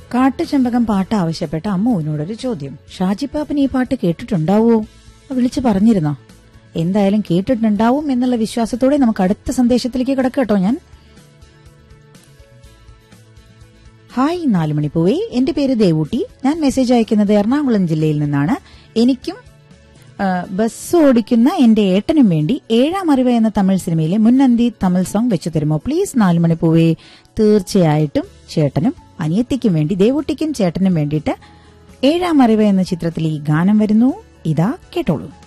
കാട്ടുചെമ്പകം പാട്ട് ആവശ്യപ്പെട്ട അമ്മുവിനോടൊരു ചോദ്യം ഷാജിപ്പാപ്പൻ ഈ പാട്ട് കേട്ടിട്ടുണ്ടാവോ വിളിച്ചു പറഞ്ഞിരുന്നോ എന്തായാലും കേട്ടിട്ടുണ്ടാവും എന്നുള്ള വിശ്വാസത്തോടെ നമുക്ക് അടുത്ത സന്ദേശത്തിലേക്ക് കിടക്കട്ടോ ഞാൻ ഹായ് നാലുമണി പൂവേ എന്റെ പേര് ദേവൂട്ടി ഞാൻ മെസ്സേജ് അയക്കുന്നത് എറണാകുളം ജില്ലയിൽ നിന്നാണ് എനിക്കും ആ, ബസ് ഓടിക്കുന്ന എന്റെ ഏട്ടനും വേണ്ടി ഏഴാം അറിവ് എന്ന തമിഴ് സിനിമയിലെ മുന്നന്തി തമിഴ് സോങ് വെച്ചു തരുമോ പ്ലീസ് നാലുമണി പൂവേ തീർച്ചയായിട്ടും ചേട്ടനും അനിയത്തിക്കും വേണ്ടി ദേവൂട്ടിക്കും ചേട്ടനും വേണ്ടിയിട്ട് ഏഴാം അറിവ് എന്ന ചിത്രത്തിൽ ഈ ഗാനം വരുന്നു ഇതാ കേട്ടോളൂ